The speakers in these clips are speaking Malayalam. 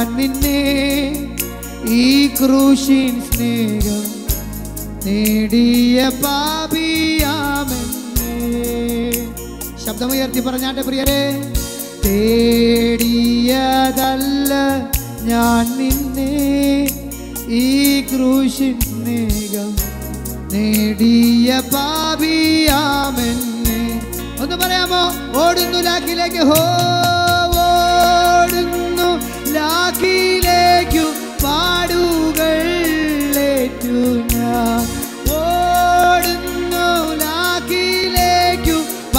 ഞാൻ നിന്നെ ഈ ക്രൂശിൻ സ്നേഹം നേടിയ പാപിയാമെന്നെ ശബ്ദമുയർത്തി പറഞ്ഞാട്ടെ പ്രിയരെ തേടിയതല്ല ഞാൻ നിന്നെ ഈ ക്രൂശിൻ സ്നേഹം നേടിയ പാപിയാമെന്നെ ഒന്ന് പറയാമോ ഓടുന്നു ലാക്കിലേക്ക് ഹോ ഓടുന്നു ലാക്കിലേക്കു പാടുകളേറ്റു ഞാൻ ഓടുന്നു ലാക്കിലേക്കു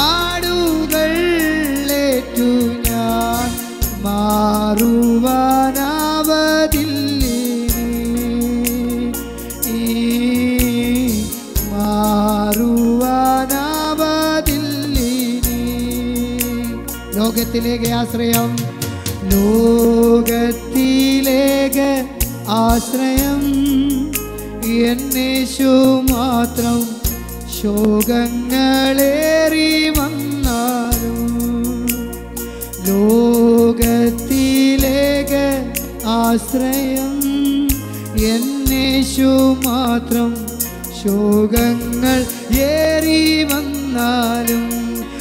പാടുകളേറ്റു ഞാൻ മാറുവാനാവതില്ലേ ഈ മാറുവാനാവതില്ലേ ലോകത്തിലേക്ക് ആശ്രയം ലോകത്തിലേക്ക് ആശ്രയം എന്നേശു മാത്രം ശോകങ്ങളേറി വന്നാലും ലോകത്തിലേക്ക് ആശ്രയം എന്നേശു മാത്രം ശോകങ്ങൾ ഏറി വന്നാലും